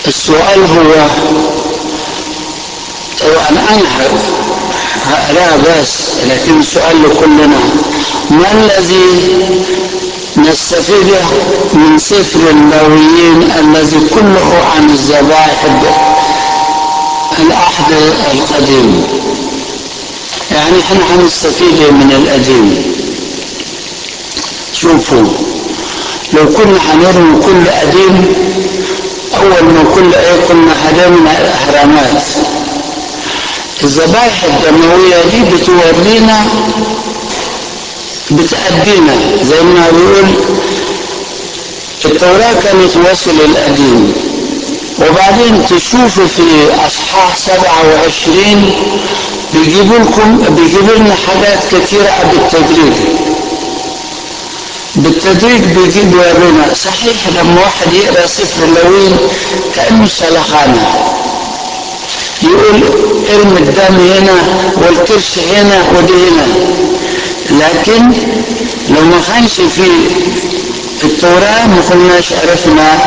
السؤال هو طبعا أنا هقرأ بس لكن السؤال لكلنا ما الذي نستفيده من سفر اللاويين الذي كله عن الذبائح العهد القديم يعني احنا هنستفيد من القديم شوفوا لو كنا هنرمي كل قديم اول ما كل ايه كنا هنرمي اهرامات الذبائح الدموية دي بتورينا بتأدينا زي ما بيقول التوراة كانت وصل القديم وبعدين تشوفوا في أصحاح 27 بيجيبوا لكم بيجيبوا لنا حاجات كثيرة بالتدريج بالتدريج بيجيب يورينا صحيح لما واحد يقرا سفر اللوين كأنه سلخانة يقول ارمي الدم هنا والكرش هنا ودي هنا لكن لو ما كانش في التوراة ما كناش عرفنا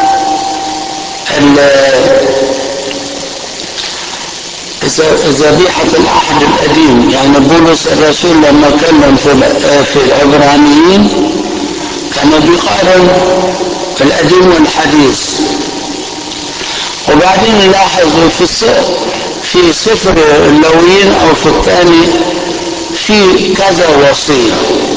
ذبيحة العهد القديم يعني بولس الرسول لما كلم في في العبرانيين كان بيقارن القديم والحديث وبعدين نلاحظ في في سفر اللويين او في الثاني في كذا وصية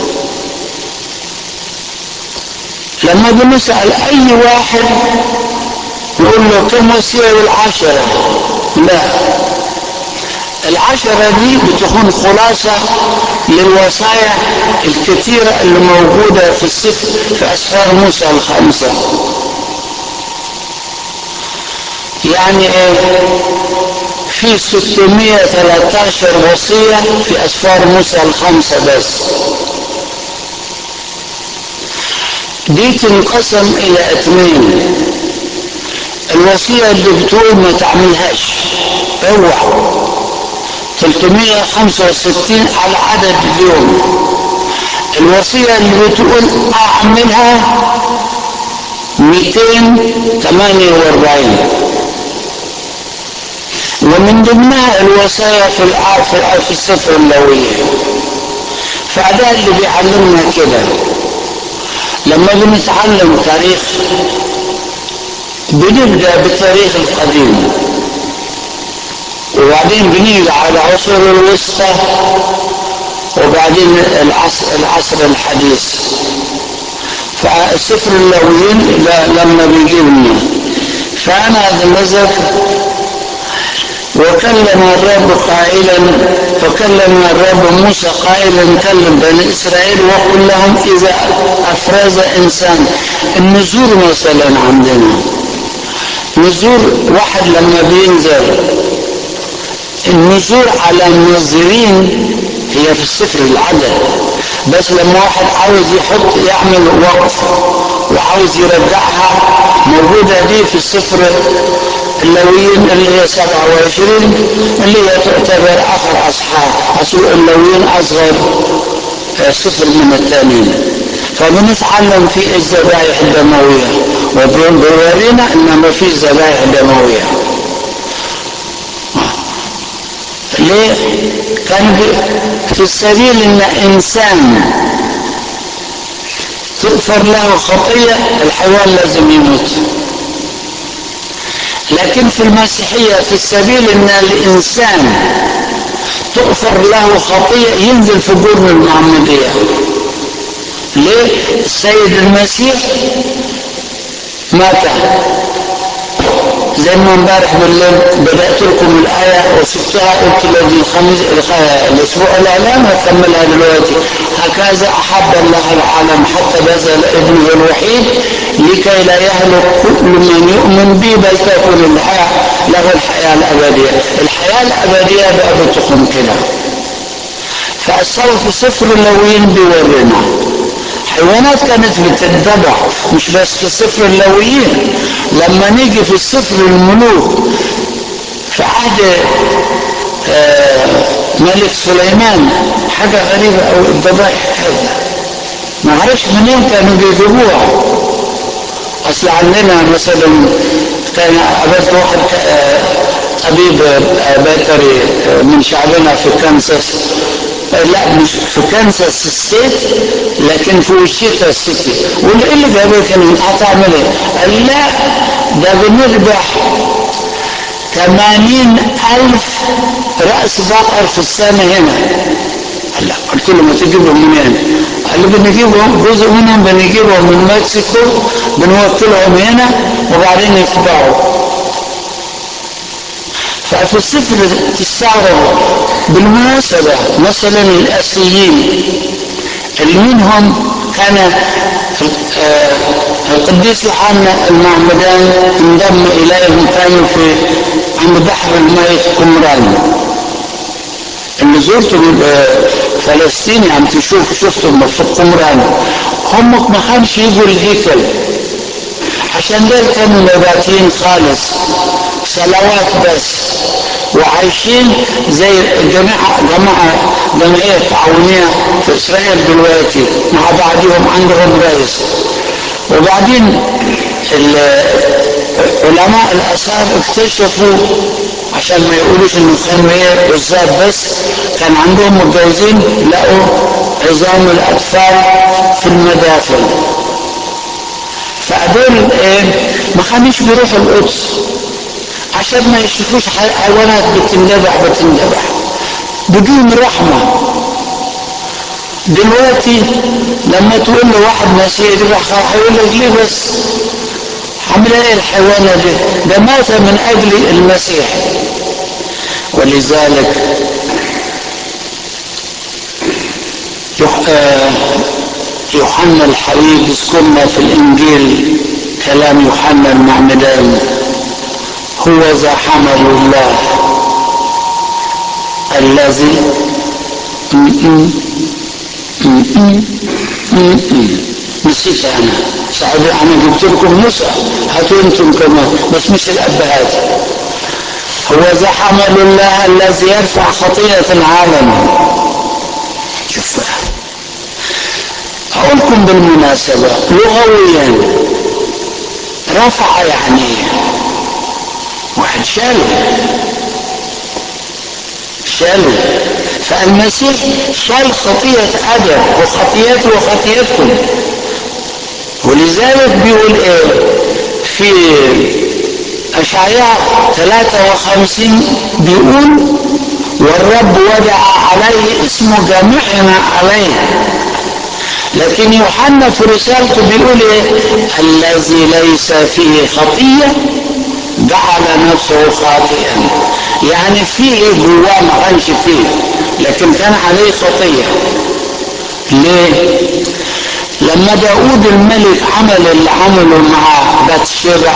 لما بنسأل اي واحد نقول له كم وصية والعشرة لا العشرة دي بتكون خلاصة للوصايا الكثيرة اللي موجودة في السفر في أسفار موسى الخمسة يعني ايه في 613 وصية في أسفار موسى الخمسة بس دي تنقسم إلى اثنين الوصية اللي بتقول ما تعملهاش اوعى 365 على عدد اليوم الوصية اللي بتقول أعملها 248 ومن ضمنها الوصايا في العافية في السفر اللوية فده اللي بيعلمنا كده لما بنتعلم تاريخ بنبدأ بالتاريخ القديم وبعدين بنيجي على عصر الوسطى وبعدين العصر, العصر الحديث فالسفر اللويين لما بيجيبنا فأنا أتمزق وكلم الرب قائلا فكلم الرب موسى قائلا كلم بني اسرائيل وقل لهم اذا افرز انسان النزور مثلا عندنا نزور واحد لما بينزل النزور على الناظرين هي في السفر العدد بس لما واحد عاوز يحط يعمل وقف وعاوز يرجعها موجودة دي في السفر اللويين اللي هي 27 اللي هي تعتبر آخر أصحاب أصل اللويين أصغر سفر من الثانيين فبنتعلم في الذبائح الدموية وبيورينا إن ما في ذبائح دموية ليه؟ كان في السبيل إن إنسان تغفر له خطية الحيوان لازم يموت لكن في المسيحية في السبيل ان الانسان تغفر له خطية ينزل في جرم المعمودية ليه السيد المسيح مات زي ما امبارح بالليل بدأت لكم الآية وسبتها قلت الذي الخميس الأسبوع الإعلام هكملها دلوقتي هكذا أحب الله العالم حتى بذل ابنه الوحيد لكي لا يهلك كل من يؤمن به بل تكون الحياة له الحياة الأبدية الحياة الأبدية بقى بتكون كده فالصوت في سفر اللويين بيورينا حيوانات كانت بتتذبح مش بس في سفر اللويين لما نيجي في سفر الملوك في عهد ملك سليمان حاجة غريبة أو الذبائح هذا ما عرفش منين كانوا بيجيبوها أصل عندنا مثلا كان قابلت واحد طبيب بيطري من شعبنا في كانساس لا مش في كانساس ستيت لكن في وشيتا سيتي واللي ايه اللي جابك انت هتعمل ايه؟ قال لا ده بنذبح ثمانين ألف رأس بقر في السنة هنا قال لا قلت له ما تجيبهم منين؟ قال لي بنجيبهم جزء منهم بنجيبهم من مكسيكو بنوكلهم هنا وبعدين يتباعوا ففي السفر تستعرض بالمناسبة مثلا الأسيين اللي منهم كان القديس يوحنا المعمدان انضم إليهم كانوا في عند بحر الميت قمران اللي زرتم فلسطين يعني تشوف شفتم في قمران هم ما كانش يجوا الهيكل عشان دول كانوا نباتيين خالص صلوات بس وعايشين زي جماعة جماعة جمعية تعاونية في إسرائيل دلوقتي مع بعضهم عندهم رئيس وبعدين علماء الآثار اكتشفوا عشان ما يقولوش انه كانوا ايه عزاب بس كان عندهم متجوزين لقوا عظام الأطفال في المدافن فدول ايه ما كانوش بيروحوا القدس عشان ما يشوفوش حيوانات بتندبح بتندبح بدون رحمة دلوقتي لما تقول له واحد مسيحي يذبح هيقول لك ليه بس عامل ايه الحيوانة دي ده مات من اجل المسيح ولذلك يوحنا الحبيب يذكرنا في الانجيل كلام يوحنا المعمدان هو ذا حمل الله الذي نسيت انا صعب انا جبت لكم نسخ هاتوا انتم كمان بس مش الابهات هو ذا حمل الله الذي يرفع خطيئة العالم شوف بقى اقولكم بالمناسبة لغويا رفع يعني واحد شاله شاله فالمسيح شال خطية آدم وخطيته وخطيتكم ولذلك بيقول ايه في أشعياء 53 بيقول والرب وضع عليه اسمه جميعنا عليه لكن يوحنا في رسالته بيقول ايه الذي ليس فيه خطيه جعل نفسه خاطئا يعني فيه جواه ما كانش فيه لكن كان عليه خطيه ليه لما داود الملك عمل اللي عمله مع باتشيبع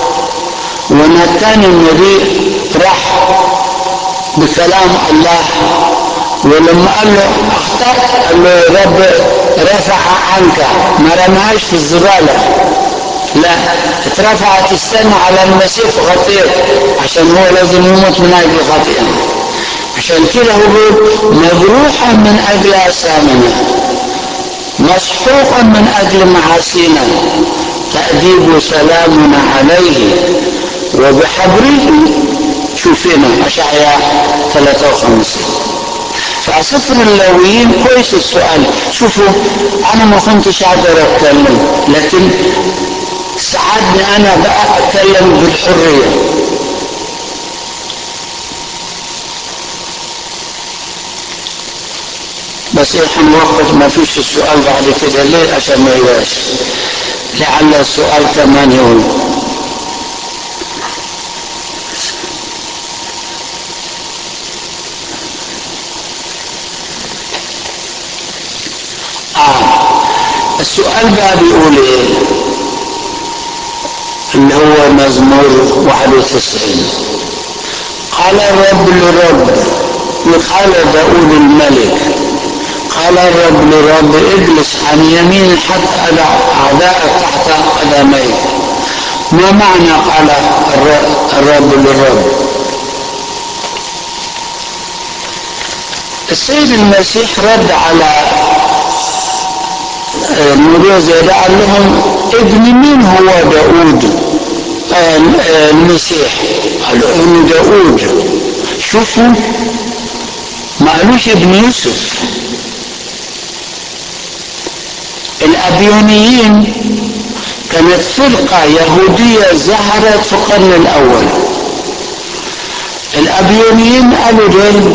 ونتان النبي راح بكلام الله ولما قال له اخطأت قال له رب رفع عنك ما رماهاش في الزبالة لا اترفعت السنة على المسيح في خطيئة عشان هو لازم يموت من أجل خطيئة عشان كده هو بيقول مجروحا من أجل أسامنا مسحوقا من أجل معاصينا تأديب سلامنا عليه وبحبره شوفينا أشعياء 53 فسفر اللاويين كويس السؤال شوفوا أنا ما كنتش أقدر أتكلم لكن ساعدني أنا بقى أتكلم بالحرية بس ايه هنوقف ما فيش السؤال بعد كده ليه عشان ما يبقاش لعل السؤال كمان يقول آه السؤال بقى بيقول ايه اللي هو مزمور 91 قال الرب للرب وقال داود الملك قال الرب للرب اجلس عن يمين حتى أدع أعداءك تحت قدميك ما معنى قال الرب للرب السيد المسيح رد على الموضوع زي ده قال لهم ابن مين هو داود المسيح قالوا ابن داود شوفوا ما قالوش ابن يوسف الأبيونيين كانت فرقة يهودية ظهرت في القرن الأول الأبيونيين قالوا دول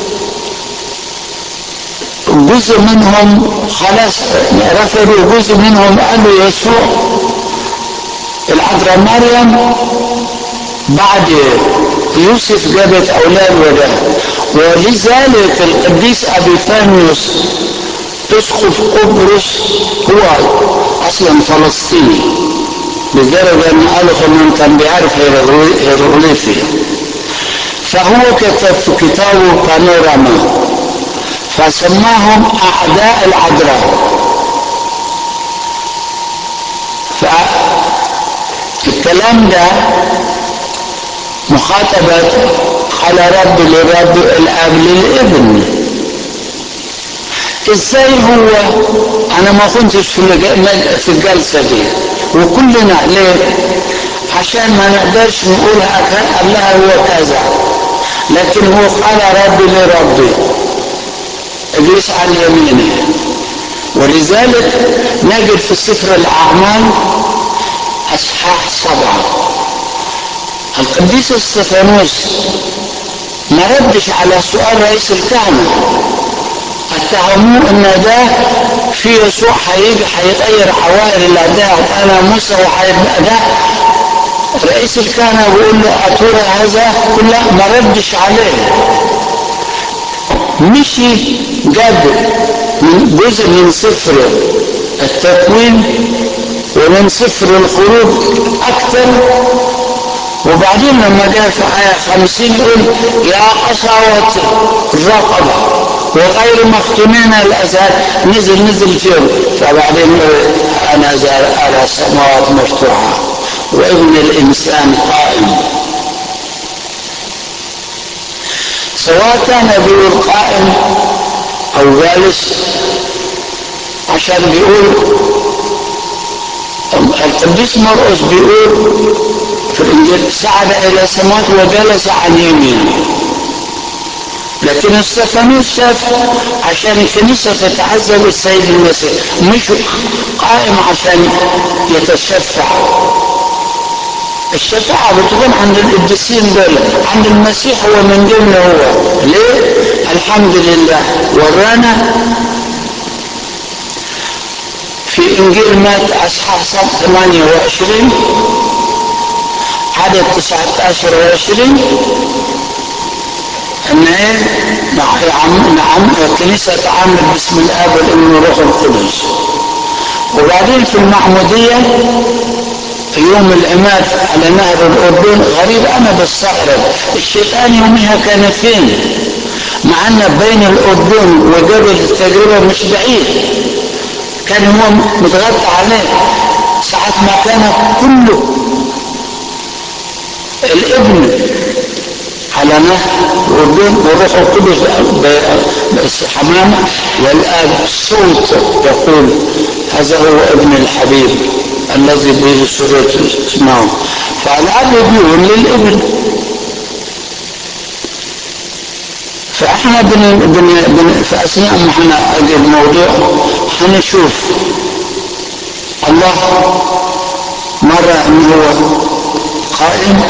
جزء منهم خلاص رفضوا جزء منهم قالوا يسوع العذراء مريم بعد يوسف جابت أولاد ولها ولذلك القديس أبيفانيوس اسقف قبرص هو اصلا فلسطيني لدرجه ان قالوا انه كان بيعرف هيروغليفيا فهو كتب في كتابه بانوراما فسماهم اعداء العذراء فالكلام ده مخاطبة على رب لرب الاب للابن ازاي هو انا ما كنتش في في الجلسه دي وكلنا ليه عشان ما نقدرش نقول قبلها هو كذا لكن هو قال ربي لربي اجلس عن يمينه ولذلك نجد في سفر الاعمال اصحاح سبعه القديس استفانوس ما ردش على سؤال رئيس الكهنه اتهموه ان ده في يسوع هيجي هيغير حوائر الاعداء انا موسى وهيبقى ده رئيس الكهنه بيقول له اتورى هذا كله ما ردش عليه مشي جاب من جزء من سفر التكوين ومن سفر الخروج اكثر وبعدين لما جاء في آية خمسين يقول يا قساوة الرقبة وغير مختومين الأزهار نزل نزل فيهم فبعدين أنا زال على السماوات مفتوحة وابن الإنسان قائم سواء كان بيقول قائم أو جالس عشان بيقول القديس مرقس بيقول في الانجيل صعد الى السماوات وجلس عن يمينه لكن استفانوس شاف عشان الكنيسة تتعزى بالسيد المسيح مش قائم عشان يتشفع الشفاعة بتكون عند القديسين دول عند المسيح هو من ضمن هو ليه؟ الحمد لله ورانا في انجيل مات اصحاح 28 عدد 19 و20 ان ايه نعم نعم الكنيسه تعامل باسم الاب والابن والروح القدس وبعدين في المعموديه يوم العماد على نهر الاردن غريب انا بستغرب الشيطان يومها كان فين؟ مع ان بين الاردن وجبل التجربه مش بعيد كان هو متغطى عليه ساعة ما كان كله الابن على نهر الأردن والروح القدس بس حمامة والآب صوت يقول هذا هو ابن الحبيب الذي به سريت اسمه فالأب بيقول للابن فاحنا بن بن بن في اثناء ما احنا اجي الموضوع هنشوف الله مرة ان هو قائم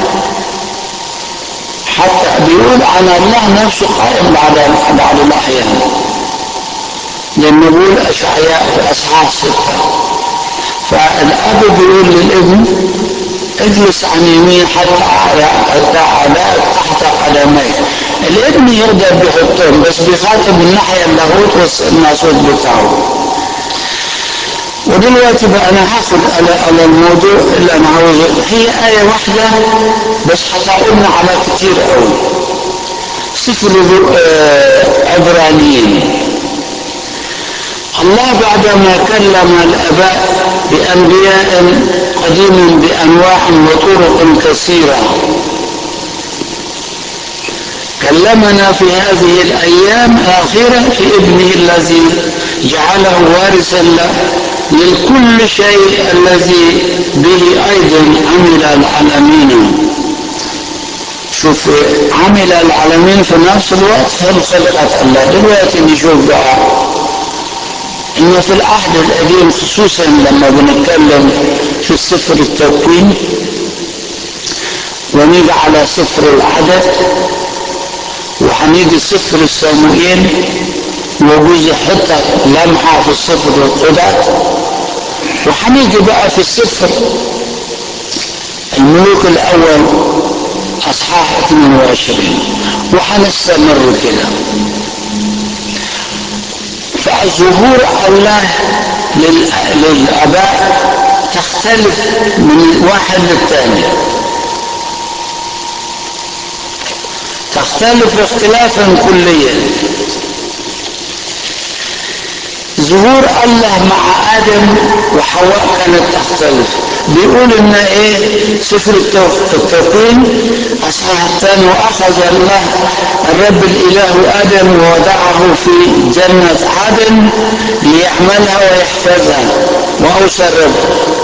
حتى بيقول عن الله نفسه قائم بعد بعد الاحيان لانه بيقول اشعياء في اصحاح سته فالاب بيقول للابن اجلس عن يمين حتى حتى اعدائك تحت قدميك الابن يقدر بيحطهم بس بيخاطب الناحيه اللاهوت والناسوت بتاعه ودلوقتي بقى انا هاخد على على الموضوع اللي انا عاوزه هي ايه واحده بس هتعودنا على كتير قوي سفر عبرانيين الله بعدما كلم الاباء بانبياء قديم بانواع وطرق كثيره كلمنا في هذه الايام الاخيره في ابنه الذي جعله وارثا له لكل شيء الذي به أيضا عمل العالمين شوف عمل العالمين في نفس الوقت هم خلقة الله دلوقتي نشوف بقى إنه في العهد القديم خصوصا لما بنتكلم في سفر التكوين ونيجي على سفر العدد وهنيجي سفر الصموئيل وجوز حتة لمحة في سفر القدس وهنيجي بقى في السفر الملوك الأول أصحاح 22 وهنستمر كده فظهور الله للآباء تختلف من واحد للثاني تختلف اختلافا كليا ظهور الله مع آدم وحواء كانت تختلف بيقول ان ايه سفر التكوين اصحاح الثاني واخذ الله الرب الاله ادم ووضعه في جنة عدن ليعملها ويحفظها واوصى الرب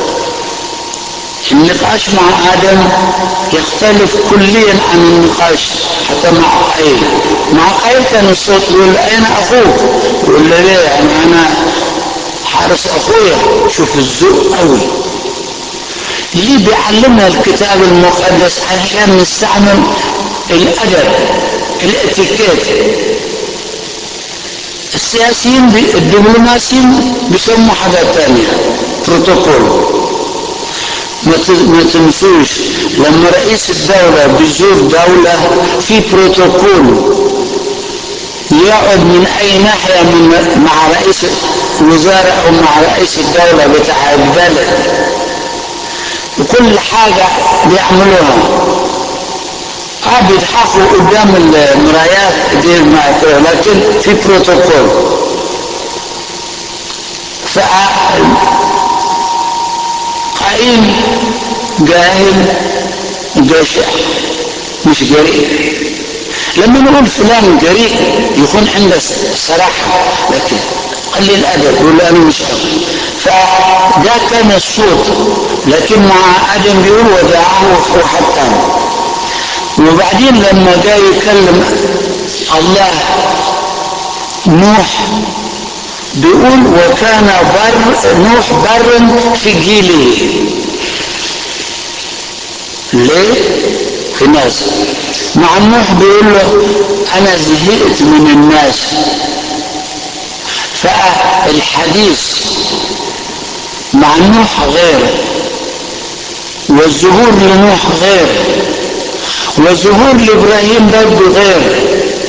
النقاش مع آدم يختلف كليا عن النقاش حتى مع قايل مع قايل كان الصوت يقول أين أخوك يقول له ليه يعني أنا حارس أخويا شوف الذوق قوي ليه بيعلمنا الكتاب المقدس عشان نستعمل الأدب الاتيكيت السياسيين الدبلوماسيين بيسموا حاجة تانية بروتوكول ما تنسوش لما رئيس الدولة بيزور دولة في بروتوكول يقعد من اي ناحية من مع رئيس الوزارة او مع رئيس الدولة بتاع البلد وكل حاجة بيعملوها اه بيضحكوا قدام المرايات دي لكن في بروتوكول ف قائم جاهل جشع مش جريء لما نقول فلان جريء يكون عنده صراحة لكن قليل الأدب يقول أنا مش أدب فده كان الصوت لكن مع آدم بيقول ودعاه واحد تاني وبعدين لما جاي يكلم الله نوح بيقول وكان بر نوح بر في جيله ليه في ناس مع نوح بيقول له انا زهقت من الناس فالحديث مع نوح غير والظهور لنوح غير والظهور لابراهيم برضه غير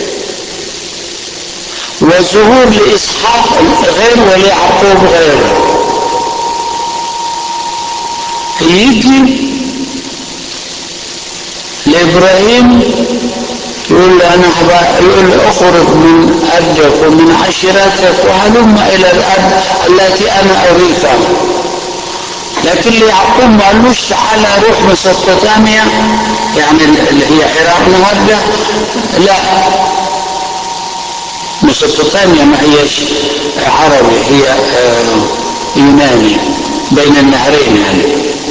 والظهور لإسحاق غير وليعقوب غير يجي لإبراهيم يقول له أنا يقول له اخرج من أرضك ومن عشيرتك وهلم إلى الأرض التي أنا أريك لكن ليعقوب ما قالوش تعالى روح مسوبوتاميا يعني اللي هي عراق النهارده لا مسوبوتاميا ما هيش عربي هي يوناني بين النهرين يعني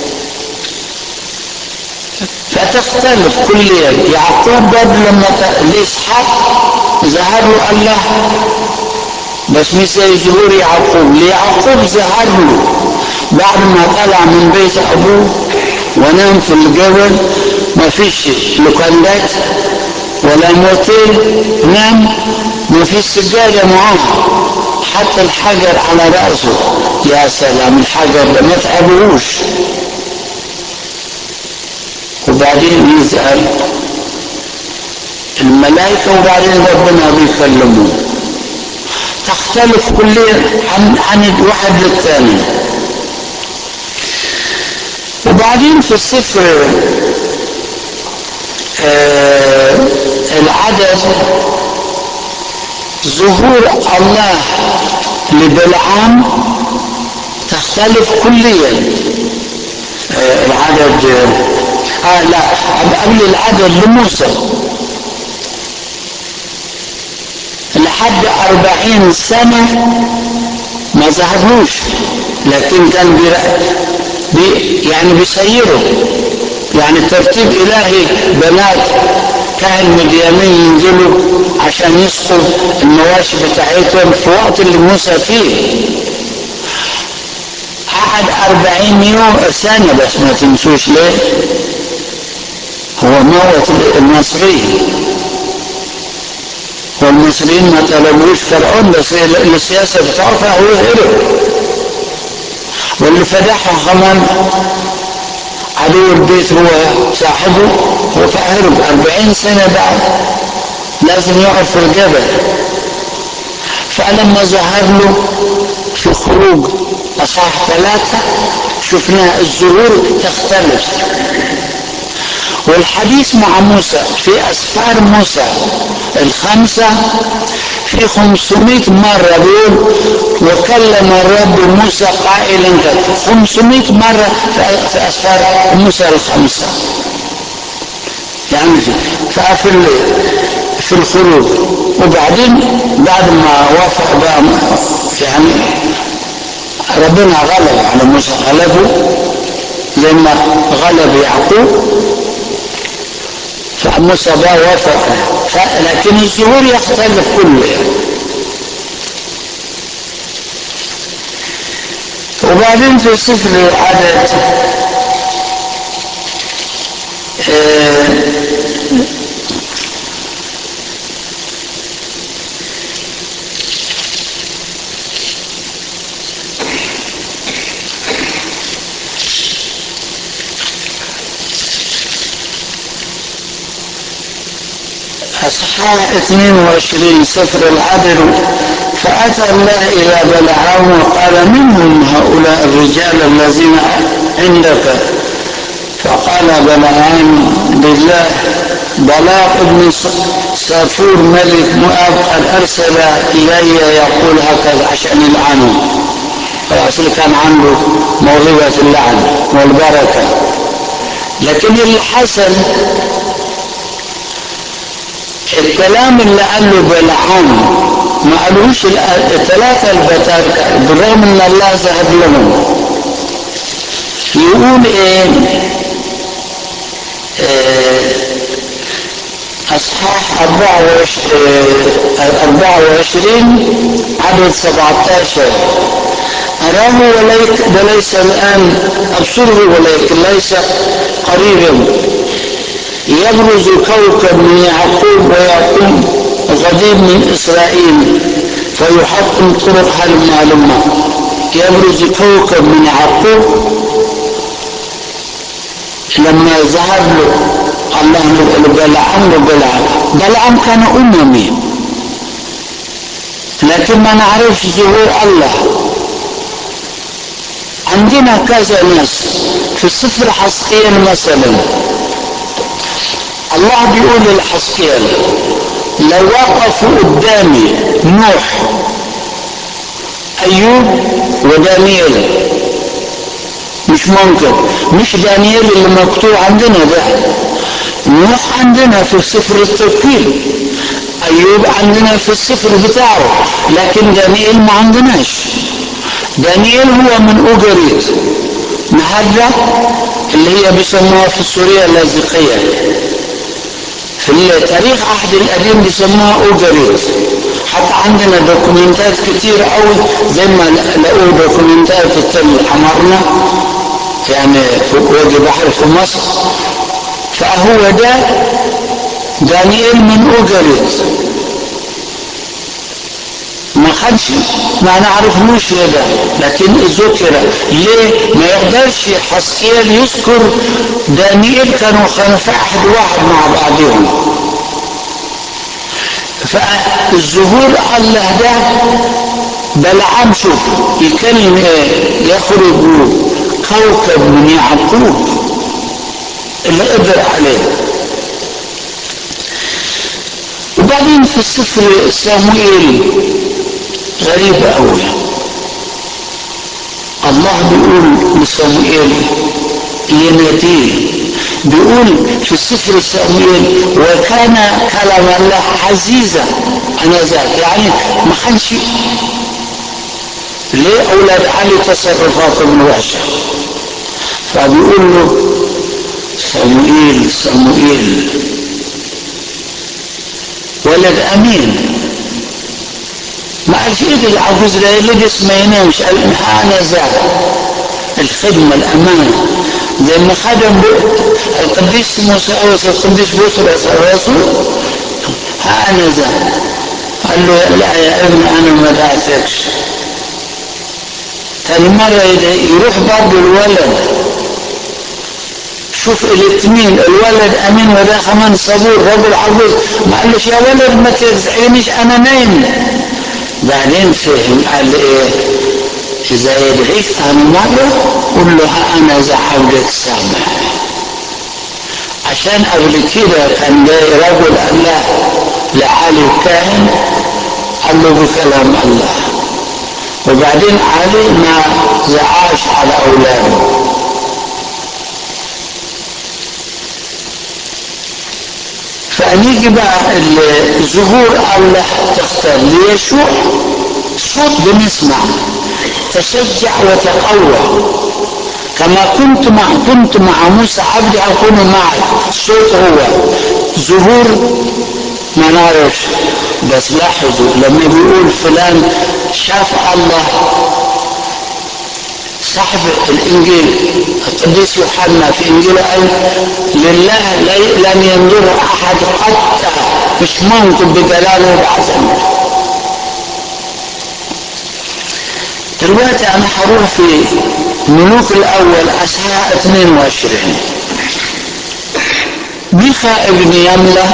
فتختلف كليا يعقوب برضه لما لإسحاق ظهر له الله بس مش زي ظهور يعقوب ليعقوب ظهر له بعد ما طلع من بيت أبوه ونام في الجبل ما فيش لوكندات ولا موتيل نام ما فيش سجادة معاه حتى الحجر على رأسه يا سلام الحجر ده ما تعبوش وبعدين يسأل الملائكة وبعدين ربنا بيكلمه تختلف كليا عن عن الواحد للثاني وبعدين في السفر آه العدد ظهور الله لبلعام تختلف كليا آه العدد آه لا قبل العدد لموسى لحد أربعين سنة ما ظهرلوش لكن كان بي بي يعني بيسيره يعني ترتيب إلهي بنات كاهن مديانين ينزلوا عشان يسقوا المواشي بتاعتهم في وقت اللي موسى فيه قعد أربعين يوم سنة بس ما تنسوش ليه هو موت المصريين والمصريين ما طلبوش فرعون بس السياسة بتاعه فهو هرب واللي فدحه كمان عدو البيت هو صاحبه هو فهرب أربعين سنة بعد لازم يقعد في الجبل فلما ظهر له في خروج أصحاح ثلاثة شفنا الظهور تختلف والحديث مع موسى في أسفار موسى الخمسة في 500 مرة بيقول وكلم الرب موسى قائلا كذا 500 مرة في أسفار موسى الخمسة يعني في ففي في الخروج وبعدين بعد ما وافق بقى يعني ربنا غلب على موسى غلبه زي ما غلب يعقوب فموسى بقى وافق لكن الظهور يختلف كله وبعدين في سفر العدد آه أصحاح 22 سفر العدل فأتى الله إلى بلعام وقال منهم هؤلاء الرجال الذين عندك فقال بلعام بالله بلاق ابن سافور ملك مؤاب قد أرسل إلي يقول هكذا عشان يلعنه الرسول كان عنده موهبة اللعن والبركة لكن اللي حصل الكلام اللي قاله بلعام ما قالوش الثلاثة البتاركة بالرغم ان الله ذهب لهم يقول ايه اصحاح 24 عدد 17 أراه وليك وليس الآن أبصره ولكن ليس قريبا يبرز كوكب من يعقوب ويقوم غضيب من إسرائيل فيحطم طرقها المعلومة يبرز كوكب من يعقوب لما ظهر له الله بلعام وبلعام بلعام كان أممي لكن ما نعرفش ظهور الله عندنا كذا ناس في سفر حسقيل مثلا الله بيقول للحسكيل لو وقفوا قدامي نوح ايوب ودانيال مش ممكن مش دانيال اللي مكتوب عندنا ده نوح عندنا في سفر التكوين ايوب عندنا في السفر بتاعه لكن دانيال ما عندناش دانيال هو من اوجريت نهجة اللي هي بيسموها في سوريا اللاذقية في التاريخ عهد القديم بيسموها اوجريت حتى عندنا دوكيومنتات كتير قوي زي ما لقوا دوكيومنتات في التل حمرنا يعني في وادي بحر في مصر فهو ده دانيال من اوجريت ما خدش ما نعرفلوش ده لكن ذكر ليه ما يقدرش حسكيل يذكر دانيال كانوا خلف عهد واحد مع بعضهم فالظهور الله ده بلعام شوف يكلم ايه يخرج كوكب من يعقوب اللي قدر عليه وبعدين في السفر صموئيل غريب قوي الله بيقول لصموئيل يناديه بيقول في سفر صموئيل وكان كلام الله عزيزا انا ذاك يعني ما كانش ليه أولاد علي تصرفاتهم وحشة فبيقول له صموئيل صموئيل ولد أمين ما قالش ايه العجوز ده لبس ما ينامش قال انا زاد الخدمة الأمانة زي ما خدم القديس موسى القديس بطرس الرسول ها أنا زاد قال له لا يا ابني أنا ما دعتكش تاني مرة يروح برضه الولد شوف الاثنين الولد امين وده كمان صبور رجل عجوز ما قالش يا ولد ما تزعلنيش انا نايم بعدين فهم قال ايه اذا يدعيك ثاني مرة قل له ها انا ذا عبدك سامع عشان قبل كده كان جاي رجل الله لعلي الكاهن قال له بكلام الله وبعدين علي ما زعاش على اولاده فنيجي بقى ظهور الله تختار ليشوع صوت بنسمع تشجع وتقوى كما كنت مع كنت مع موسى عبدي اكون معك صوت هو ظهور ما نعرفش بس لاحظوا لما بيقول فلان شاف الله صاحب الانجيل القديس يوحنا في انجيله قال لله لن ينظر احد قط مش ممكن بجلاله وبعظمته دلوقتي انا هروح في ملوك الاول اصحاح 22 ميخا ابن يملة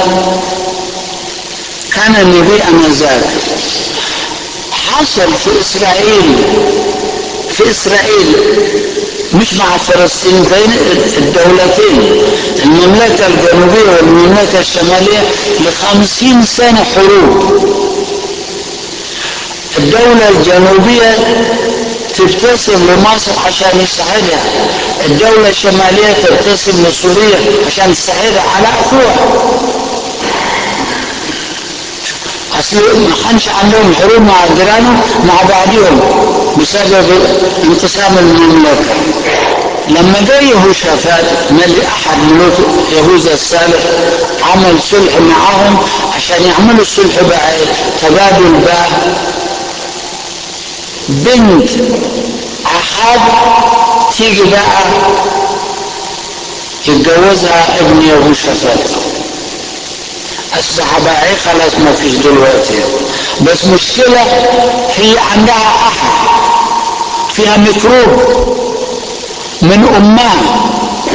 كان نبي انذاك حصل في اسرائيل في اسرائيل مش مع فلسطين بين الدولتين المملكة الجنوبية والمملكة الشمالية لخمسين سنة حروب الدولة الجنوبية تبتسم لمصر عشان يساعدها الدولة الشمالية تبتسم لسوريا عشان تساعدها على أخوها اصل ما كانش عندهم حروب مع جيرانهم مع بعضهم بسبب انقسام المملكه لما جاء يهوشافات ملي احد ملوك يهوذا الصالح عمل صلح معاهم عشان يعملوا الصلح بقى تبادل بقى بنت احد تيجي بقى يتجوزها ابن يهوشافات اصبح بقى ايه خلاص ما فيش دلوقتي بس مشكلة هي عندها احد فيها ميكروب من امها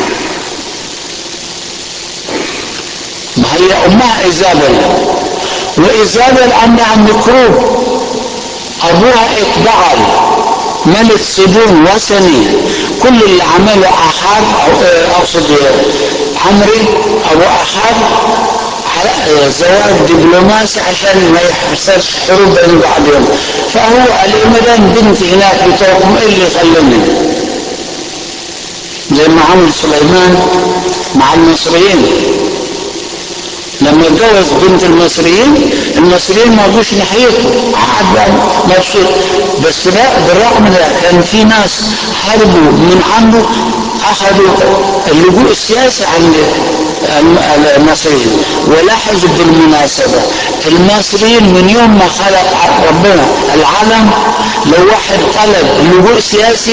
ما هي امها ايزابل وايزابل عندها ميكروب ابوها اتبعل ملك صدون وثني كل اللي عمله احد او اقصد عمري ابو احد زواج دبلوماسي عشان ما يحصلش حروب بين بعضهم فهو قال ما دام بنت هناك بتوعكم ايه اللي يخلوني زي ما عمل سليمان مع المصريين لما اتجوز بنت المصريين المصريين ما جوش ناحيته قعد بقى مبسوط بس لا بالرغم من كان في ناس حاربوا من عنده اخذوا اللجوء السياسي عند المصريين ولاحظوا بالمناسبة المصريين من يوم ما خلق ربنا العالم لو واحد طلب لجوء سياسي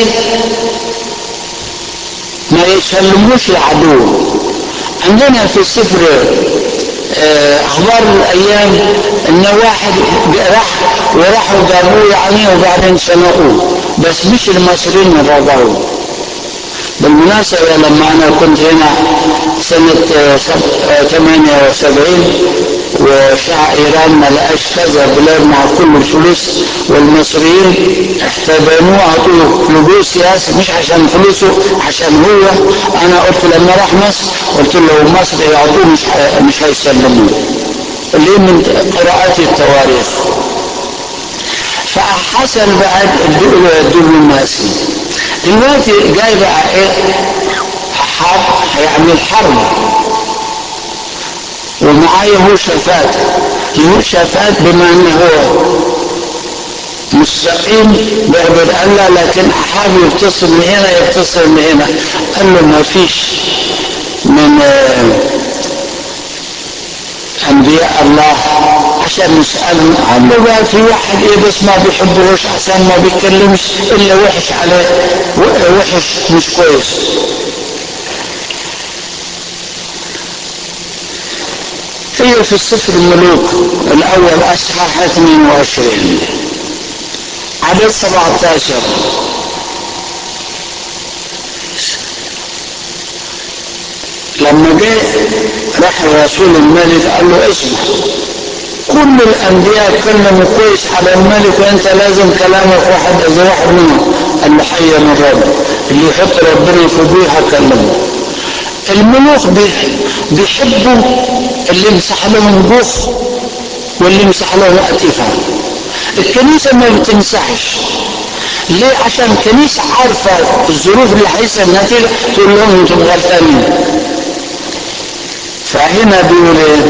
ما يسلموش العدو عندنا في السفر اخبار الايام ان واحد راح وراحوا جابوه يعني وبعدين شنقوه بس مش المصريين اللي رضعوه بالمناسبة لما أنا كنت هنا سنة 78 وشاع إيران ما لقاش كذا بلاد مع كل الفلوس والمصريين احتضنوه عطوه لجوء سياسي مش عشان فلوسه عشان هو أنا قلت لما راح مصر قلت له مصر يعطوه مش مش هيسلموه ليه من قراءات التواريخ فحصل بعد الدبلوماسي دلوقتي جاي بقى ايه حرب هيعمل حرب ومعاه يهوشافات يهوشافات بما انه هو مستقيم بيعبد الله لكن أحاب يتصل من هنا يتصل من هنا قال له ما فيش من أنبياء الله عشان نسأل قال له بقى في واحد إيه بس ما بيحبوش عشان ما بيتكلمش إلا وحش عليه وحش مش كويس هي في السفر الملوك الأول أصحاح 22 عدد 17 لما جاء راح الرسول الملك قال له اسمع كل الانبياء كلموا كويس على الملك وانت لازم كلامك واحد زي واحد منهم قال له حيا من رب اللي يحط ربنا في ابوه هكلمه الملوك بيحبوا اللي يمسح لهم بوخ واللي يمسح لهم اكتفها الكنيسه ما بتمسحش ليه عشان الكنيسه عارفه الظروف اللي هيحصل النتيجه تقول لهم انتم غلطانين فهنا بيقول ايه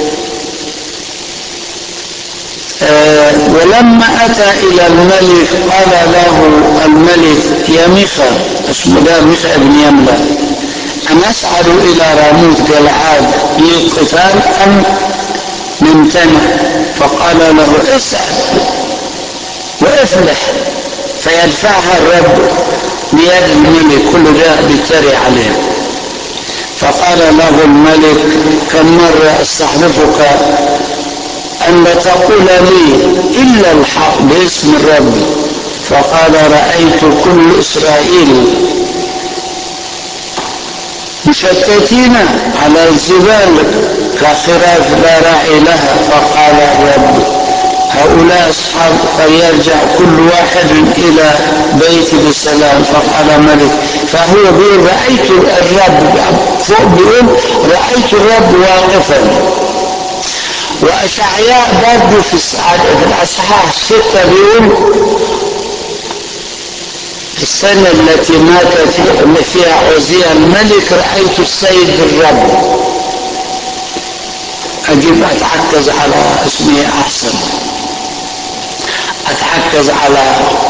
آه ولما اتى الى الملك قال له الملك يا ميخا اسمه ده ميخا ابن يملا أن أسعد إلى راموت جلعاد للقتال أم نمتنع فقال له اسعد وافلح فيدفعها الرب بيد الملك كل ده بيتري عليه فقال له الملك كم مرة استحلفك أن لا تقول لي إلا الحق باسم الرب فقال رأيت كل إسرائيل مشتتين على الجبال كخراف لا راعي لها فقال الرب هؤلاء أصحاب فليرجع كل واحد إلى بيته بسلام فقال ملك فهو بيقول رأيت الرب فوق بيقول رأيت الرب واقفا وأشعياء برضه في الأصحاح ستة بيقول السنة التي مات فيها عزيا الملك رأيت السيد الرب أجيب أتعكز على اسمي أحسن أتعكز على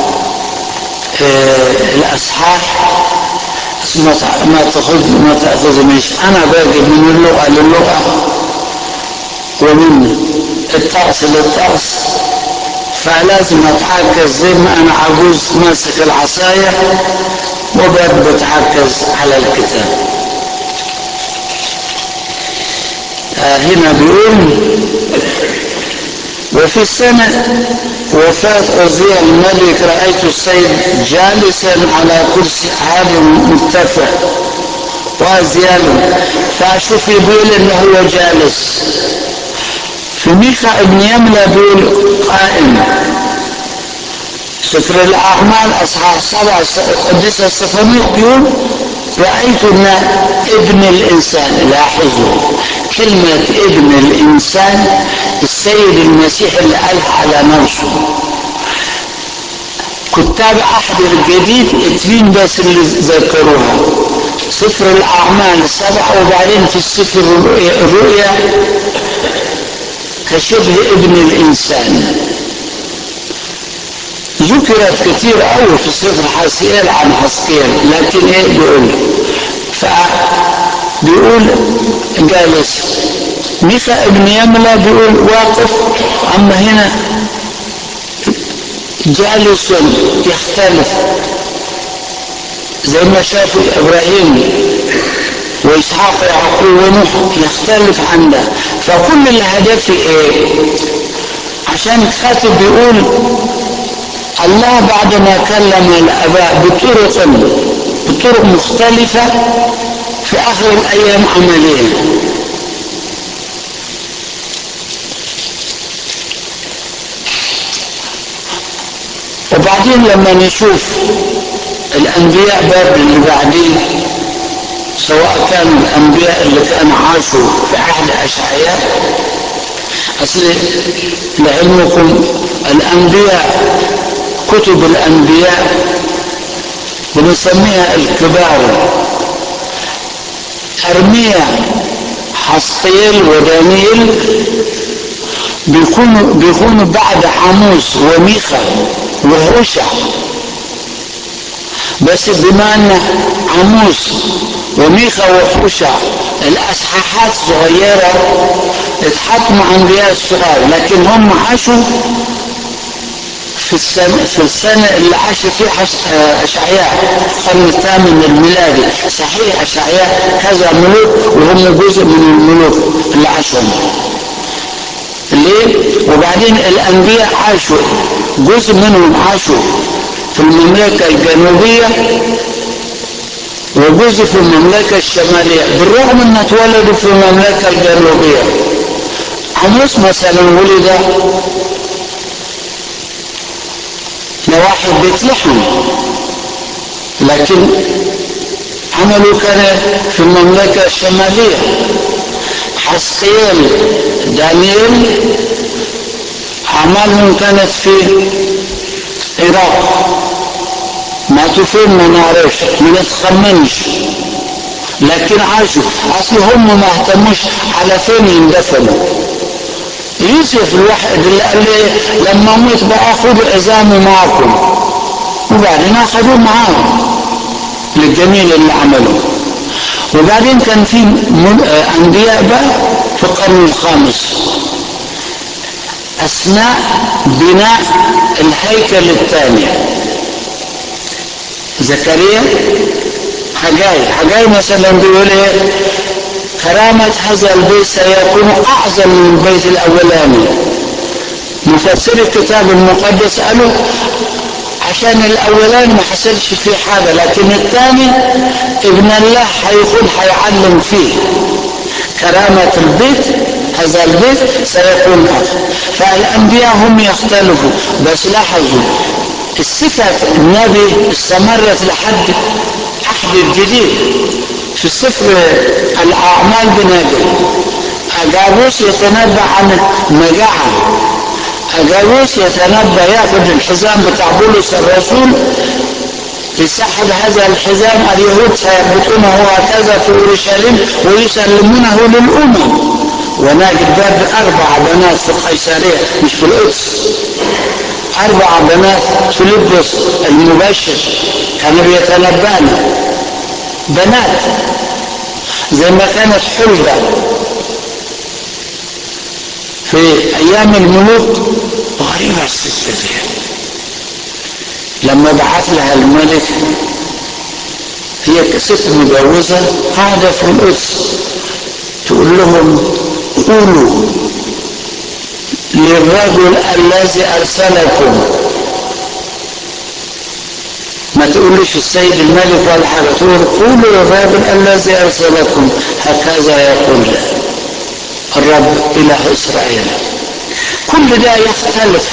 إيه الأصحاح ما تأخذ ما تأخذنيش أنا باقي من اللغة للغة ومن الطقس للطقس فلازم اتعكز زي ما انا عجوز ماسك العصاية وبقى بتعكز على الكتاب آه هنا بيقول وفي السنة وفاة عزية الملك رأيت السيد جالسا على كرسي عالي مرتفع وازيال فاشوف يقول انه هو جالس في ميخا ابن يملى بيقول قائم سفر الأعمال أصحاح سبعة قديس الصفانيق بيقول رأيت أن ابن الإنسان لاحظوا كلمة ابن الإنسان السيد المسيح اللي قالها على نفسه كتاب أحد الجديد اتنين بس اللي ذكروها سفر الأعمال سبعة وبعدين في السفر الرؤيا كشبه ابن الإنسان ذكرت كثير قوي في سفر حسيال عن حسكيل لكن ايه بيقول فبيقول جالس ميخا ابن يملا بيقول واقف اما هنا جالس يختلف زي ما شافوا ابراهيم واسحاق ويعقوب ونوح يختلف عن ده فكل الهدف ايه عشان الكاتب بيقول الله بعدما كلم الاباء بطرق بطرق مختلفه في اخر الايام عمليه وبعدين لما نشوف الانبياء برضه اللي بعدين سواء كانوا الانبياء اللي كانوا عاشوا في عهد اشعياء اصل لعلمكم الانبياء كتب الانبياء بنسميها الكبار ارميا حسقيل ودانيل بيكونوا بيكونوا بعد حاموس وميخا وهوشع بس بما ان عموس وميخا وحوشع الاصحاحات صغيرة اتحطموا انبياء الصغار لكن هم عاشوا في السنة, في السنة اللي عاش فيها أشعياء القرن الثامن الميلادي صحيح أشعياء كذا ملوك وهم جزء من الملوك اللي عاشهم ليه؟ وبعدين الأنبياء عاشوا جزء منهم عاشوا في المملكة الجنوبية وجزء في المملكة الشمالية بالرغم أن اتولدوا في المملكة الجنوبية عموس مثلا ولد نواحي بيت لحم لكن عمله كان في المملكة الشمالية حسقيل دانيال أعمالهم كانت في العراق ماتوا فين ما نعرفش ما نتخمنش لكن عاشوا اصل هم ما اهتموش على فين يندفنوا يوسف الواحد اللي قال لي لما اموت بقى خذوا عظامي معكم وبعدين اخذوه معاهم للجميل اللي عمله وبعدين كان في انبياء بقى في القرن الخامس اثناء بناء الهيكل الثاني زكريا حجاي حجاي مثلا بيقول ايه كرامة هذا البيت سيكون أعظم من البيت الأولاني مفسر الكتاب المقدس قالوا عشان الأولاني ما حصلش فيه حاجة لكن الثاني ابن الله هيكون هيعلم فيه كرامة البيت هذا البيت سيكون أفضل فالأنبياء هم يختلفوا بس لاحظوا الصفة النبي استمرت لحد عهد الجديد في سفر الأعمال بنادر أجابوس يتنبأ عن مجاعة أجابوس يتنبأ يأخذ الحزام بتاع بولس الرسول يسحب هذا الحزام اليهود سيربطونه هكذا في اورشليم ويسلمونه للامم ونجد باب اربع بنات في القيصريه مش في القدس اربع بنات فيلبس المبشر كانوا بيتنبأنا بنات زي ما كانت حلبة في ايام الملوك غريبة الست دي لما بعث لها الملك هي ست مجوزة قاعدة في القدس تقول لهم قولوا للرجل الذي أرسلكم ما تقولش السيد الملك ولا حاجة تقول قولوا للرجل الذي أرسلكم هكذا يقول الرب إله إسرائيل كل ده يختلف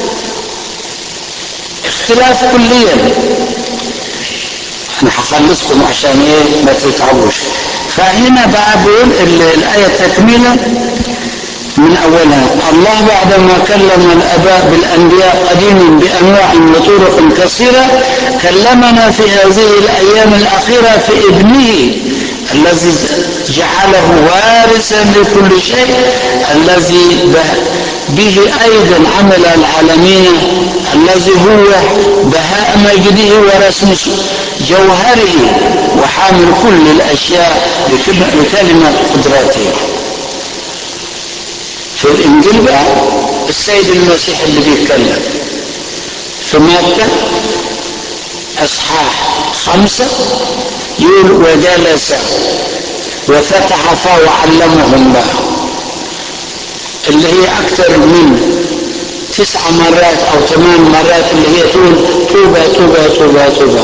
اختلاف كليا انا هخلصكم عشان ايه ما تتعبوش فهنا بقى بيقول الآية تكملة من أولها الله بعدما كلم الآباء بالأنبياء قديما بأنواع وطرق كثيرة كلمنا في هذه الأيام الأخيرة في ابنه الذي جعله وارثا لكل شيء الذي به أيضا عمل العالمين الذي هو بهاء مجده ورسم جوهره وحامل كل الأشياء بكلمة قدراته في الإنجيل بقى السيد المسيح اللي بيتكلم في مكة أصحاح خمسة يقول وجلس وفتح فاه وعلمهم بقى اللي هي أكثر من تسع مرات أو ثمان مرات اللي هي تقول توبة توبة توبة توبة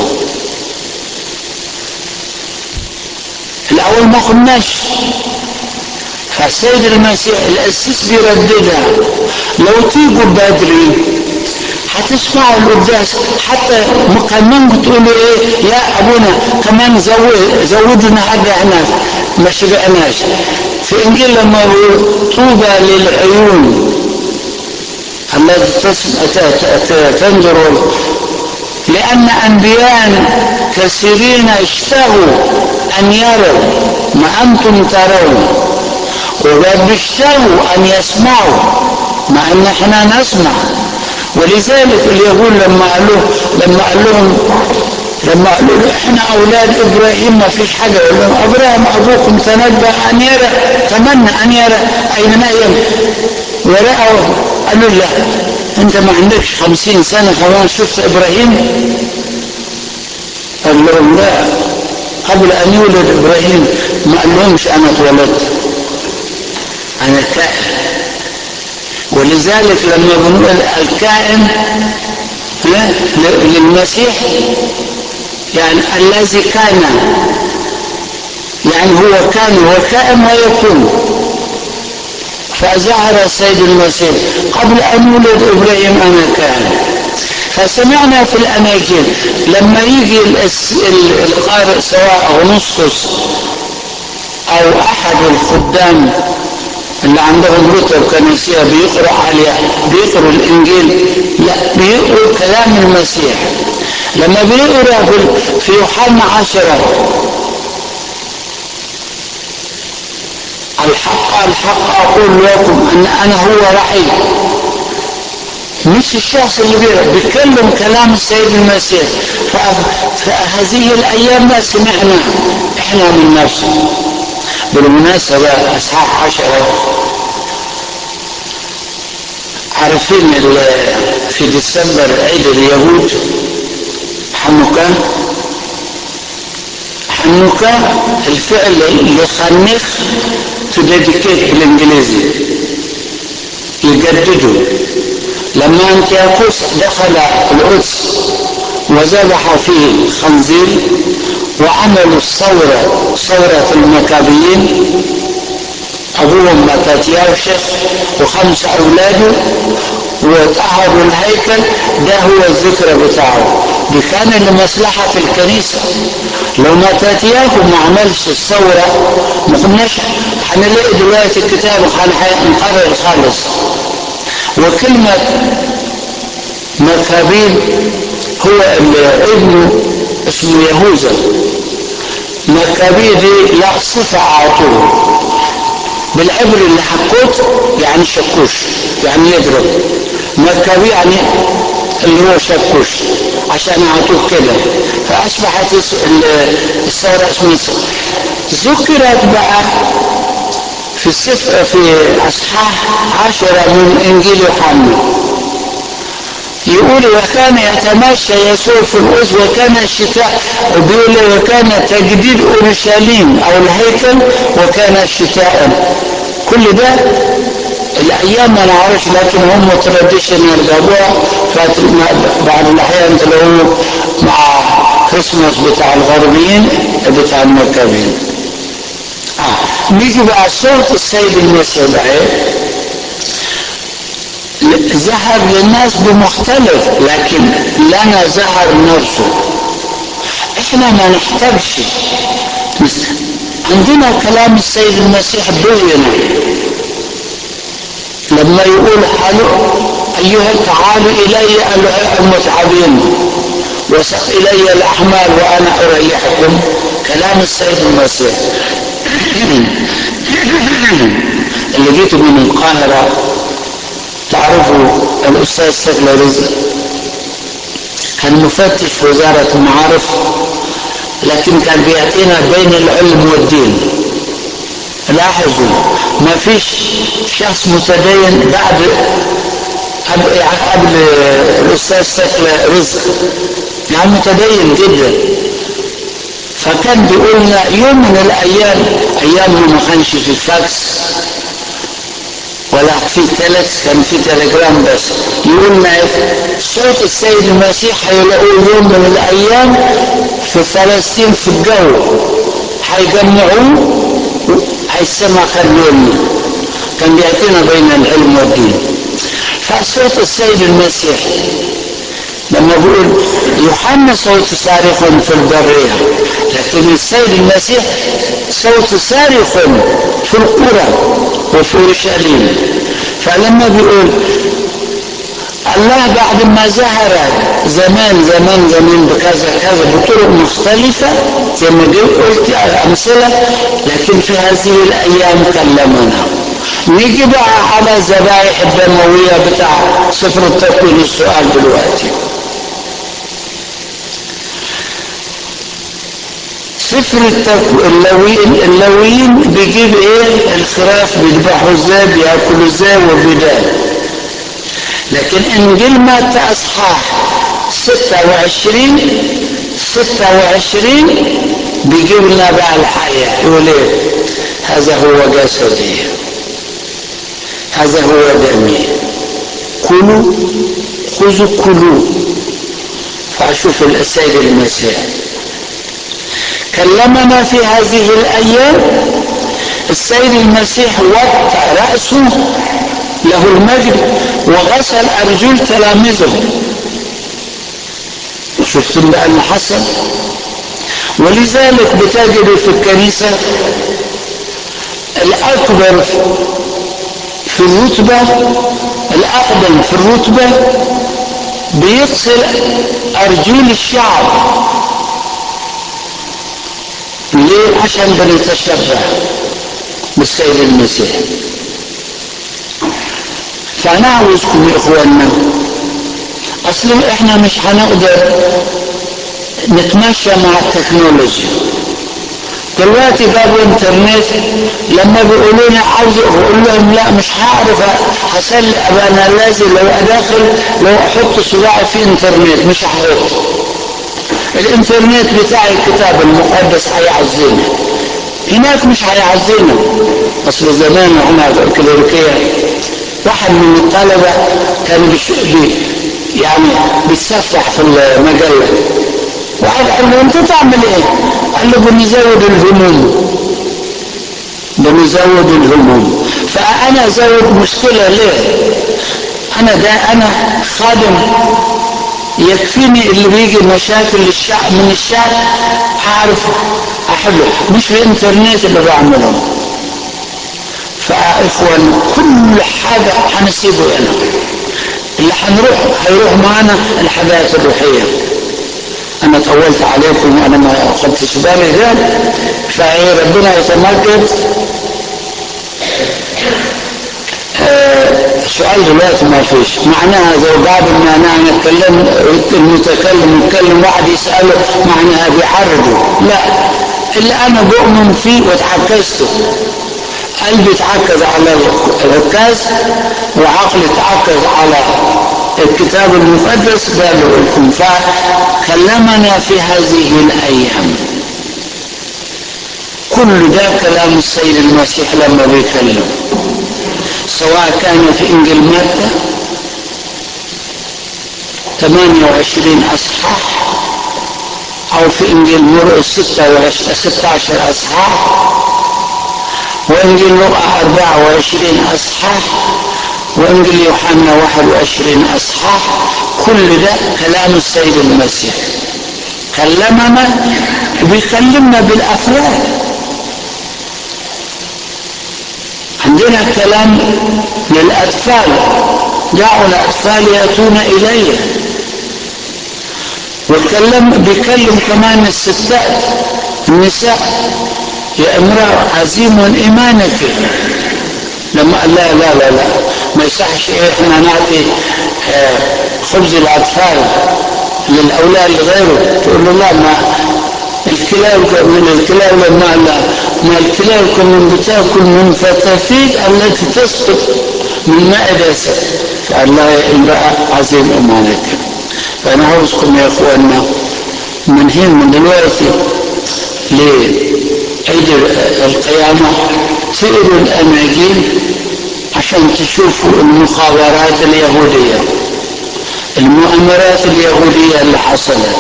الأول ما قلناش فالسيد المسيح القسيس بيرددها لو تيجوا بدري هتسمعوا القداس حتى كمان بتقولوا ايه يا ابونا كمان زود زودنا حاجه هناك ما شبعناش في انجيل لما يقول طوبى للعيون التي تنظر لأن أنبياء كثيرين اشتهوا أن يروا ما أنتم ترون وبيشتهوا أن يسمعوا مع أن احنا نسمع ولذلك اليهود لما قالوا لما قال لهم لما قالوا له احنا اولاد ابراهيم ما فيش حاجه يقول لهم ابراهيم ابوكم تنبأ ان يرى تمنى ان يرى اين نايم ورأوا قالوا لا انت ما عندكش خمسين سنه كمان شفت ابراهيم قال لهم لا قبل ان يولد ابراهيم ما قال لهمش انا اتولدت انا كائن ولذلك لما بنقول الكائن للمسيح يعني الذي كان يعني هو كان وكائن ويكون فظهر السيد المسيح قبل ان يولد ابراهيم انا كائن فسمعنا في الاناجيل لما يجي القارئ سواء اغنسطس او احد الخدام اللي عندهم رتب كنسية بيقرأ عليها بيقرأ الإنجيل لا بيقرأ كلام المسيح لما بيقرأ في يوحنا عشرة الحق الحق أقول لكم أن أنا هو رحيل مش الشخص اللي بيقرأ بيتكلم كلام السيد المسيح فهذه الأيام ما سمعنا إحنا من نفسه بالمناسبة أصحاح عشرة عارفين في ديسمبر عيد اليهود حنوكا حنوكا الفعل يخنخ تديديكيت بالانجليزي يجددوا لما انتياكوس دخل القدس وذبح فيه خنزير وعملوا الثورة ثورة المكابيين أبوهم متاتياوشخ وخمس أولاده وطهروا الهيكل ده هو الذكرى بتاعه دي كان لمصلحة الكنيسة لو متاتياهو ما عملش الثورة ما كناش هنلاقي دلوقتي الكتاب هنقرر خالص وكلمة مكابين هو ابنه اسمه يهوذا مكابي دي لا صفة عاطوه بالعبر اللي حكوت يعني شكوش يعني يضرب مكابي يعني اللي هو شكوش عشان يعطوه كده فأصبحت الثورة اسمها ذكرت بقى في السفر في أصحاح عشرة من إنجيل يوحنا يقول وكان يتمشى يسوع في الأس وكان الشتاء بيقول وكان تجديد أورشليم أو الهيكل وكان شتاء كل ده الأيام ما نعرفش لكن هم تراديشنال جابوها بعض الأحيان تلاقوه مع كريسماس بتاع الغربيين بتاع المكابين آه. نيجي بقى صوت السيد المسيح بقى ظهر للناس بمختلف لكن لنا ظهر نفسه احنا ما نحتاجش عندنا كلام السيد المسيح بين لما يقول حلو ايها تعالوا الي المتعبين وسق الي الاحمال وانا اريحكم كلام السيد المسيح اللي جيته من القاهره تعرفوا الأستاذ سهل رزق كان مفتش في وزارة المعارف لكن كان بيعطينا بين العلم والدين لاحظوا ما فيش شخص متدين بعد قبل الأستاذ سهل رزق يعني متدين جدا فكان بيقول لنا يوم من الأيام أيام ما كانش في فاكس ولا في تلكس كان في تليجرام بس يقول لنا صوت السيد المسيح هيلاقوه يوم من الايام في فلسطين في الجو هيجمعوه هيسمع خلوني كان بيعطينا بين العلم والدين فصوت السيد المسيح لما بيقول يوحنا صوت صارخ في البرية لكن السيد المسيح صوت صارخ في القرى وفي اورشليم فلما بيقول الله بعد ما ظهر زمان زمان زمان بكذا كذا بطرق مختلفة زي ما قلت أمثلة لكن في هذه الأيام كلمنا نيجي بقى على الذبائح الدموية بتاع سفر التكوين السؤال دلوقتي سفر التكو... اللويين اللويين بيجيب ايه الخراف بيذبحوا ازاي بياكلوا ازاي وبدال لكن انجيل متى اصحاح 26 26 بيجيب لنا بقى الحياة يقول ايه هذا هو جسدي هذا هو دمي كلوا خذوا كلوا فاشوف السيد المسيح كلمنا في هذه الايام السيد المسيح وطى راسه له المجد وغسل ارجل تلاميذه شفتم بقى اللي حصل ولذلك بتجد في الكنيسه الاكبر في الرتبه الاقدم في الرتبه بيغسل ارجل الشعب ليه عشان بنتشبه بالسيد المسيح فانا عاوزكم يا اخواننا اصل احنا مش هنقدر نتمشى مع التكنولوجيا دلوقتي جابوا انترنت لما بيقولوا لي عاوز اقول لهم لا مش هعرف هسلي ابقى انا لازم لو اداخل لو احط صباعي في انترنت مش هحط الانترنت بتاع الكتاب المقدس هيعزينا هناك مش هيعزينا اصل زمان هنا في الكليريكيه واحد من الطلبه كان بش... بي يعني بيتصفح في المجله واحد قال له انت تعمل ايه؟ قال له بنزود الهموم بنزود الهموم فانا ازود مشكله ليه؟ انا ده انا خادم يكفيني اللي بيجي مشاكل الشعب من الشعب اعرف احله مش في الانترنت اللي بعمله فاخوان كل حاجه هنسيبه هنا اللي هنروح هيروح معانا الحاجات الروحيه انا طولت عليكم وانا ما خدتش بالي ده فايه ربنا يتمجد آه سؤال دلوقتي ما فيش معناها زي بعد ما انا نتكلم المتكلم يتكلم واحد يساله معناها بيعرضه لا اللي انا بؤمن فيه وتعكزته قلبي اتعكز على الركاز وعقلي اتعكز على الكتاب المقدس قالوا لكم فكلمنا في هذه الايام كل ده كلام السيد المسيح لما بيكلم سواء كان في انجيل متى 28 اصحاح او في انجيل مرقس 16 اصحاح وانجيل لوقا 24 اصحاح وانجيل يوحنا 21 اصحاح كل ده كلام السيد المسيح كلمنا بيكلمنا بالافعال عندنا كلام للاطفال دعوا الاطفال ياتون الي وكلم بيكلم كمان الستات النساء يا امرأة عزيم إيمانك لما قال لا لا لا لا ما يصحش إيه إحنا نعطي آه خبز الأطفال للأولاد لغيره تقول له لا ما الكلاب من الكلاب لما لا ما الكلاب كنا بتاكل من فتافيت التي تسقط من مائدة فقال لا يا امرأة عزيم إيمانك فأنا عاوزكم يا إخواننا من هنا من دلوقتي ليه عيد القيامة تقروا الأناجيل عشان تشوفوا المخابرات اليهودية المؤامرات اليهودية اللي حصلت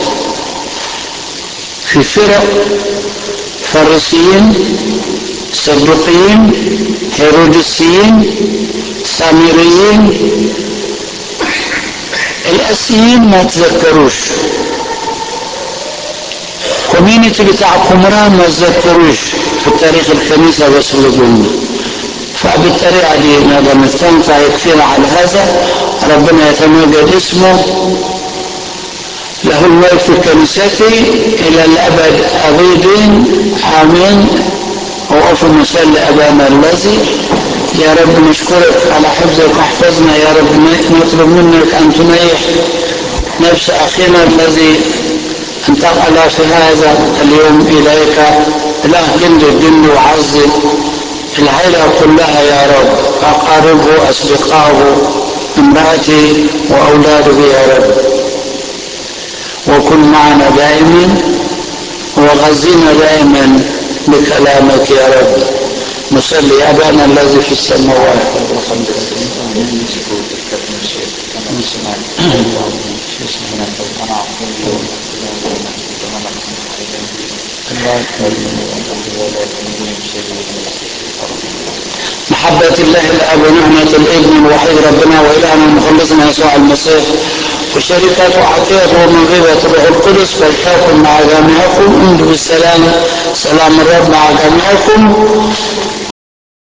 في فرق فريسيين صدوقيين هيروديسيين سامريين الأسيين ما تذكروش كوميونيتي بتاع قمران ما تذكروش في تاريخ الكنيسة بس اللي قلنا فبالطريقة دي نقدر نستنفع يكفينا على هذا ربنا يتمجد اسمه له الملك في كنيسته إلى الأبد أبيدين آمين وقف المسل أبانا الذي يا رب نشكرك على حفظك واحفظنا يا رب نطلب منك أن تنيح نفس أخينا الذي انتقل في هذا اليوم إليك إله جند الجند وعز العيلة كلها يا رب أقاربه أصدقائه امرأتي وأولاده يا رب وكن معنا دائما وغزينا دائما بكلامك يا رب نصلي أبانا الذي في السماوات محبة الله الأب ونعمة الابن الوحيد ربنا وإلهنا ومخلصنا يسوع المسيح وشركة وعطية وموهبة الروح القدس فلتكن مع جميعكم انجو بالسلام سلام الرب مع جميعكم